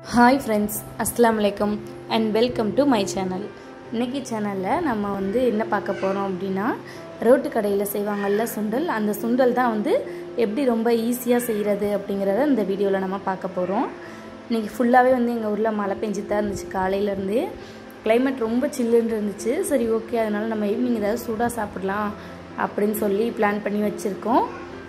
hi friends அஸ்லாம் வலைக்கம் and welcome to my channel இன்றைக்கி சேனலில் நம்ம வந்து என்ன பார்க்க போகிறோம் அப்படின்னா ரோட்டு கடையில் செய்வாங்கள்ல சுண்டல் அந்த சுண்டல் தான் வந்து எப்படி ரொம்ப ஈஸியாக செய்கிறது அப்படிங்கிறத இந்த வீடியோவில் நம்ம பார்க்க போகிறோம் இன்றைக்கி ஃபுல்லாகவே வந்து எங்கள் ஊரில் மழை பெஞ்சிட்டு தான் இருந்துச்சு காலையிலேருந்து கிளைமேட் ரொம்ப சில்லுன்னு இருந்துச்சு சரி ஓகே அதனால் நம்ம ஈவினிங் ஏதாவது சூடாக சாப்பிடலாம் அப்படின்னு சொல்லி பிளான் பண்ணி வச்சுருக்கோம்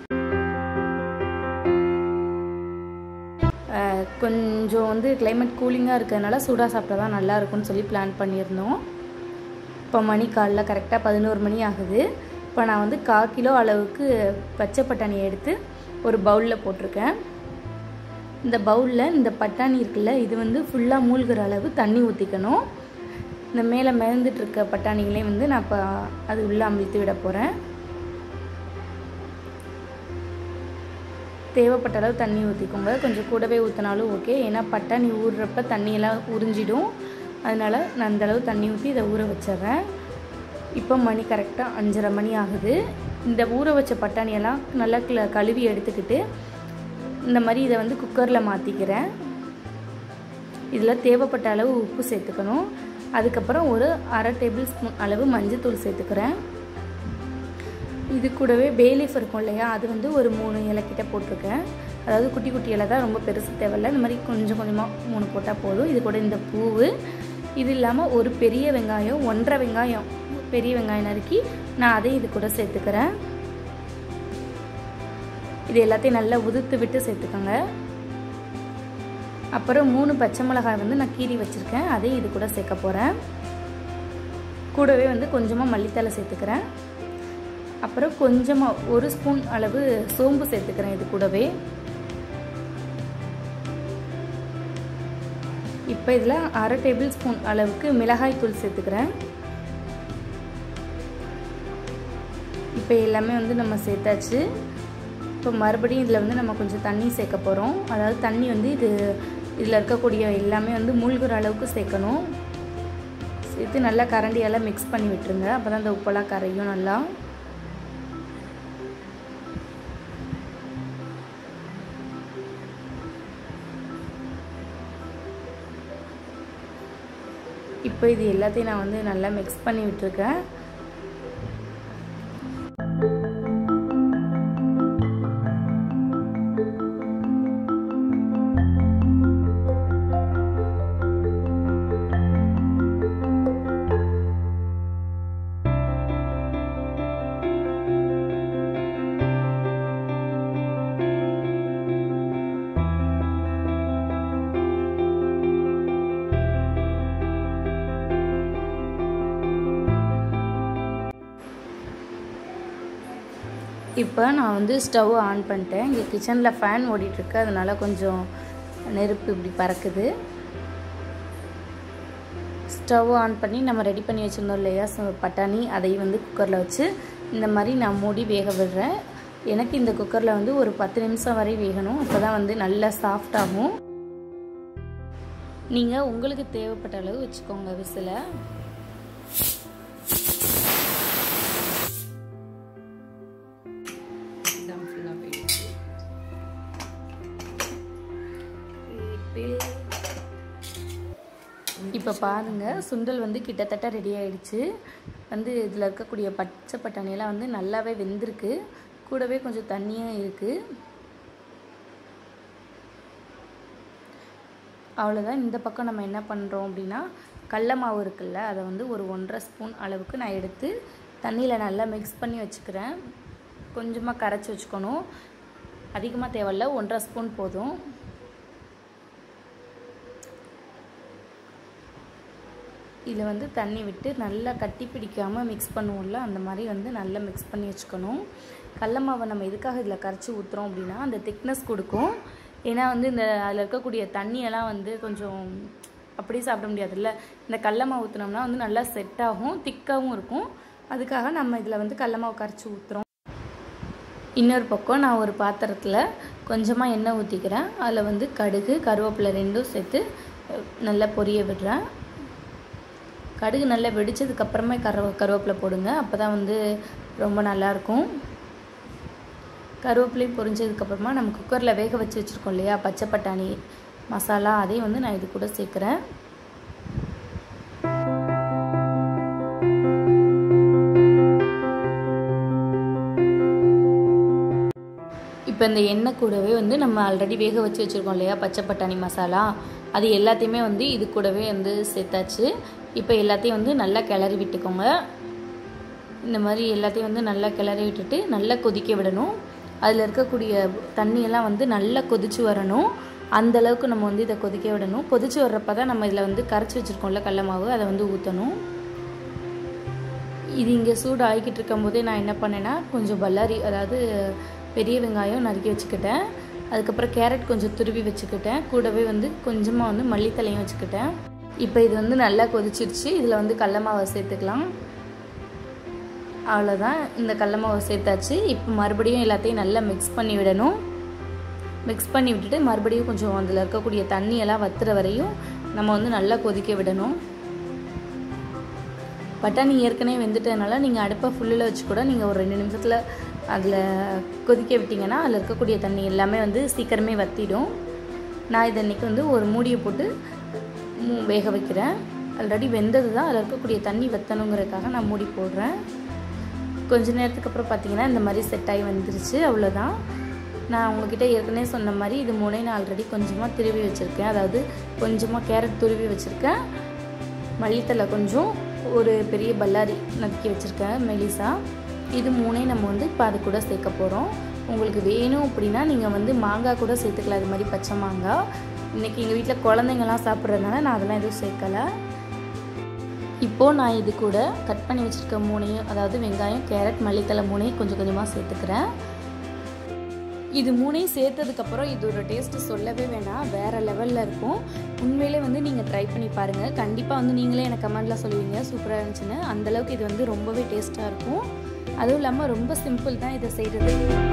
கொஞ்சம் வந்து கிளைமேட் கூலிங்காக இருக்கிறதுனால சூடாக சாப்பிட்டா தான் நல்லா இருக்கும்னு சொல்லி பிளான் பண்ணியிருந்தோம் இப்போ மணி காலைல கரெக்டாக பதினோரு மணி ஆகுது இப்போ நான் வந்து கால் கிலோ அளவுக்கு பச்சை பட்டாணி எடுத்து ஒரு பவுலில் போட்டிருக்கேன் இந்த பவுலில் இந்த பட்டாணி இருக்குல்ல இது வந்து ஃபுல்லாக மூழ்கிற அளவு தண்ணி ஊற்றிக்கணும் இந்த மேலே மிதந்துட்டுருக்க பட்டாணிகளையும் வந்து நான் இப்போ அது உள்ளே அமிழ்த்து விட போகிறேன் தேவைப்பட்ட அளவு தண்ணி ஊற்றிக்கோங்க கொஞ்சம் கூடவே ஊற்றினாலும் ஓகே ஏன்னா பட்டாணி ஊறுறப்ப தண்ணியெல்லாம் உறிஞ்சிடும் அதனால் நான் அந்தளவு தண்ணி ஊற்றி இதை ஊற வச்சிட்றேன் இப்போ மணி கரெக்டாக அஞ்சரை மணி ஆகுது இந்த ஊற வச்ச பட்டாணியெல்லாம் நல்லா கழுவி எடுத்துக்கிட்டு இந்த மாதிரி இதை வந்து குக்கரில் மாற்றிக்கிறேன் இதில் தேவைப்பட்ட அளவு உப்பு சேர்த்துக்கணும் அதுக்கப்புறம் ஒரு அரை டேபிள் ஸ்பூன் அளவு மஞ்சத்தூள் சேர்த்துக்கிறேன் இது கூடவே பேலீஃப் இருக்கும் இல்லையா அது வந்து ஒரு மூணு இலைக்கிட்ட போட்டிருக்கேன் அதாவது குட்டி குட்டி இலை தான் ரொம்ப பெருசு தேவையில்ல இந்த மாதிரி கொஞ்சம் கொஞ்சமாக மூணு போட்டால் போதும் இது கூட இந்த பூவு இது இல்லாமல் ஒரு பெரிய வெங்காயம் ஒன்றரை வெங்காயம் பெரிய வெங்காயம் நறுக்கி நான் அதையும் இது கூட சேர்த்துக்கிறேன் இது எல்லாத்தையும் நல்லா உதுத்து விட்டு சேர்த்துக்கோங்க அப்புறம் மூணு பச்சை மிளகாய் வந்து நான் கீறி வச்சுருக்கேன் அதையும் இது கூட சேர்க்க போகிறேன் கூடவே வந்து கொஞ்சமாக மல்லித்தலை சேர்த்துக்கிறேன் அப்புறம் கொஞ்சமாக ஒரு ஸ்பூன் அளவு சோம்பு சேர்த்துக்கிறேன் இது கூடவே இப்போ இதில் அரை டேபிள் ஸ்பூன் அளவுக்கு மிளகாய் தூள் சேர்த்துக்கிறேன் இப்போ எல்லாமே வந்து நம்ம சேர்த்தாச்சு இப்போ மறுபடியும் இதில் வந்து நம்ம கொஞ்சம் தண்ணி சேர்க்க போகிறோம் அதாவது தண்ணி வந்து இது இதில் இருக்கக்கூடிய எல்லாமே வந்து மூழ்கிற அளவுக்கு சேர்க்கணும் சேர்த்து நல்லா கரண்டியெல்லாம் மிக்ஸ் பண்ணி விட்டுருங்க அப்போ தான் இந்த உப்பெல்லாம் கரையும் நல்லா இப்போ இது எல்லாத்தையும் நான் வந்து நல்லா மிக்ஸ் பண்ணி விட்டுருக்கேன் இப்போ நான் வந்து ஸ்டவ் ஆன் பண்ணிட்டேன் இங்கே கிச்சனில் ஃபேன் ஓடிட்டுருக்கு அதனால் கொஞ்சம் நெருப்பு இப்படி பறக்குது ஸ்டவ் ஆன் பண்ணி நம்ம ரெடி பண்ணி வச்சுருந்தோம் இல்லையா பட்டாணி அதையும் வந்து குக்கரில் வச்சு இந்த மாதிரி நான் மூடி வேக விடுறேன் எனக்கு இந்த குக்கரில் வந்து ஒரு பத்து நிமிஷம் வரை வேகணும் அப்போ தான் வந்து நல்லா சாஃப்டாகும் நீங்கள் உங்களுக்கு தேவைப்பட்ட அளவு வச்சுக்கோங்க விசிலை இப்போ பாருங்கள் சுண்டல் வந்து கிட்டத்தட்ட ரெடி ஆயிடுச்சு வந்து இதில் இருக்கக்கூடிய பச்சை பட்டாணியெல்லாம் வந்து நல்லாவே வெந்திருக்கு கூடவே கொஞ்சம் தண்ணியும் இருக்குது அவ்வளோதான் இந்த பக்கம் நம்ம என்ன பண்ணுறோம் அப்படின்னா கடல மாவு இருக்குல்ல அதை வந்து ஒரு ஒன்றரை ஸ்பூன் அளவுக்கு நான் எடுத்து தண்ணியில் நல்லா மிக்ஸ் பண்ணி வச்சுக்கிறேன் கொஞ்சமாக கரைச்சி வச்சுக்கணும் அதிகமாக தேவையில்ல ஒன்றரை ஸ்பூன் போதும் இதில் வந்து தண்ணி விட்டு நல்லா கட்டி பிடிக்காமல் மிக்ஸ் பண்ணுவோம்ல அந்த மாதிரி வந்து நல்லா மிக்ஸ் பண்ணி வச்சுக்கணும் கடல மாவை நம்ம எதுக்காக இதில் கரைச்சி ஊற்றுறோம் அப்படின்னா அந்த திக்னஸ் கொடுக்கும் ஏன்னா வந்து இந்த அதில் இருக்கக்கூடிய தண்ணியெல்லாம் வந்து கொஞ்சம் அப்படியே சாப்பிட முடியாதுல்ல இந்த கடல மாவு ஊற்றினோம்னா வந்து நல்லா செட் ஆகும் திக்காகவும் இருக்கும் அதுக்காக நம்ம இதில் வந்து கடல மாவு கரைச்சி ஊற்றுறோம் இன்னொரு பக்கம் நான் ஒரு பாத்திரத்தில் கொஞ்சமாக எண்ணெய் ஊற்றிக்கிறேன் அதில் வந்து கடுகு கருவேப்பிலை ரெண்டும் சேர்த்து நல்லா பொரிய விடுறேன் கடுகு நல்லா வெடித்ததுக்கப்புறமே கருவ கருவேப்பிலை போடுங்க அப்போ தான் வந்து ரொம்ப நல்லாயிருக்கும் கருவேப்பிலையும் பொரிஞ்சதுக்கப்புறமா நம்ம குக்கரில் வேக வச்சு வச்சுருக்கோம் இல்லையா பச்சை பட்டாணி மசாலா அதையும் வந்து நான் இது கூட சேர்க்குறேன் இப்போ இந்த எண்ணெய் கூடவே வந்து நம்ம ஆல்ரெடி வேக வச்சு வச்சுருக்கோம் இல்லையா பச்சை பட்டாணி மசாலா அது எல்லாத்தையுமே வந்து இது கூடவே வந்து சேர்த்தாச்சு இப்போ எல்லாத்தையும் வந்து நல்லா கிளறி விட்டுக்கோங்க இந்த மாதிரி எல்லாத்தையும் வந்து நல்லா கிளறி விட்டுட்டு நல்லா கொதிக்க விடணும் அதில் இருக்கக்கூடிய தண்ணியெல்லாம் வந்து நல்லா கொதிச்சு வரணும் அந்த அளவுக்கு நம்ம வந்து இதை கொதிக்க விடணும் கொதிச்சு வர்றப்ப தான் நம்ம இதில் வந்து கரைச்சி வச்சுருக்கோம்ல கடல மாவு அதை வந்து ஊற்றணும் இது இங்கே சூடு ஆகிக்கிட்டு இருக்கும் போதே நான் என்ன பண்ணேன்னா கொஞ்சம் பல்லாரி அதாவது பெரிய வெங்காயம் நறுக்கி வச்சுக்கிட்டேன் அதுக்கப்புறம் கேரட் கொஞ்சம் துருவி வச்சுக்கிட்டேன் கூடவே வந்து கொஞ்சமாக வந்து மல்லித்தலையும் வச்சுக்கிட்டேன் இப்போ இது வந்து நல்லா கொதிச்சிருச்சு இதில் வந்து கடல மாவை சேர்த்துக்கலாம் அவ்வளோதான் இந்த கடல மாவை சேர்த்தாச்சு இப்போ மறுபடியும் எல்லாத்தையும் நல்லா மிக்ஸ் பண்ணி விடணும் மிக்ஸ் பண்ணி விட்டுட்டு மறுபடியும் கொஞ்சம் அதில் இருக்கக்கூடிய தண்ணியெல்லாம் வத்துற வரையும் நம்ம வந்து நல்லா கொதிக்க விடணும் பட்டாணி ஏற்கனவே வெந்துட்டதுனால நீங்கள் அடுப்பை ஃபுல்லில் வச்சு கூட நீங்கள் ஒரு ரெண்டு நிமிஷத்தில் அதில் கொதிக்க விட்டிங்கன்னா அதில் இருக்கக்கூடிய தண்ணி எல்லாமே வந்து சீக்கிரமே வத்திடும் நான் இதை இன்றைக்கி வந்து ஒரு மூடியை போட்டு வேக வைக்கிறேன் ஆல்ரெடி வெந்தது தான் அதில் இருக்கக்கூடிய தண்ணி வத்தணுங்கிறதுக்காக நான் மூடி போடுறேன் கொஞ்ச நேரத்துக்கு அப்புறம் பார்த்தீங்கன்னா இந்த மாதிரி செட் ஆகி வந்துருச்சு அவ்வளோதான் நான் உங்ககிட்ட ஏற்கனவே சொன்ன மாதிரி இது மூணையும் நான் ஆல்ரெடி கொஞ்சமாக திருவி வச்சுருக்கேன் அதாவது கொஞ்சமாக கேரட் துருவி வச்சுருக்கேன் மல்லித்தலை கொஞ்சம் ஒரு பெரிய பல்லாரி நறுக்கி வச்சுருக்கேன் மெலிசா இது மூணையும் நம்ம வந்து இப்போ அது கூட சேர்க்க போகிறோம் உங்களுக்கு வேணும் அப்படின்னா நீங்கள் வந்து மாங்காய் கூட சேர்த்துக்கலாம் இது மாதிரி பச்சை மாங்காய் இன்றைக்கி எங்கள் வீட்டில் குழந்தைங்கள்லாம் சாப்பிட்றதுனால நான் அதெல்லாம் எதுவும் சேர்க்கலை இப்போது நான் இது கூட கட் பண்ணி வச்சுருக்க மூணையும் அதாவது வெங்காயம் கேரட் மல்லித்தலை மூணையும் கொஞ்சம் கொஞ்சமாக சேர்த்துக்கிறேன் இது மூணையும் சேர்த்ததுக்கப்புறம் இது ஒரு டேஸ்ட்டு சொல்லவே வேணாம் வேறு லெவலில் இருக்கும் உண்மையிலே வந்து நீங்கள் ட்ரை பண்ணி பாருங்கள் கண்டிப்பாக வந்து நீங்களே எனக்கு கமெண்டில் சொல்லுவீங்க சூப்பராக இருந்துச்சுன்னு அந்தளவுக்கு இது வந்து ரொம்பவே டேஸ்ட்டாக இருக்கும் அதுவும் இல்லாமல் ரொம்ப சிம்பிள் தான் இதை செய்கிறது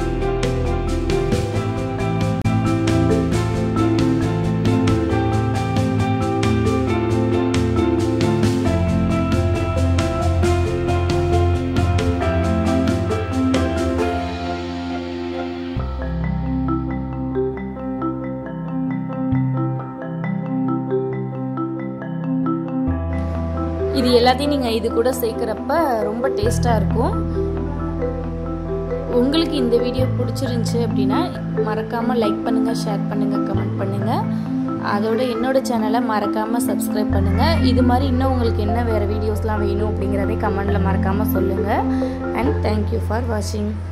இது எல்லாத்தையும் நீங்கள் இது கூட சேர்க்குறப்ப ரொம்ப டேஸ்ட்டாக இருக்கும் உங்களுக்கு இந்த வீடியோ பிடிச்சிருந்துச்சி அப்படின்னா மறக்காமல் லைக் பண்ணுங்கள் ஷேர் பண்ணுங்கள் கமெண்ட் பண்ணுங்கள் அதோட என்னோடய சேனலை மறக்காமல் சப்ஸ்கிரைப் பண்ணுங்கள் இது மாதிரி இன்னும் உங்களுக்கு என்ன வேறு வீடியோஸ்லாம் வேணும் அப்படிங்கிறதே கமெண்டில் மறக்காமல் சொல்லுங்கள் அண்ட் தேங்க்யூ ஃபார் வாட்சிங்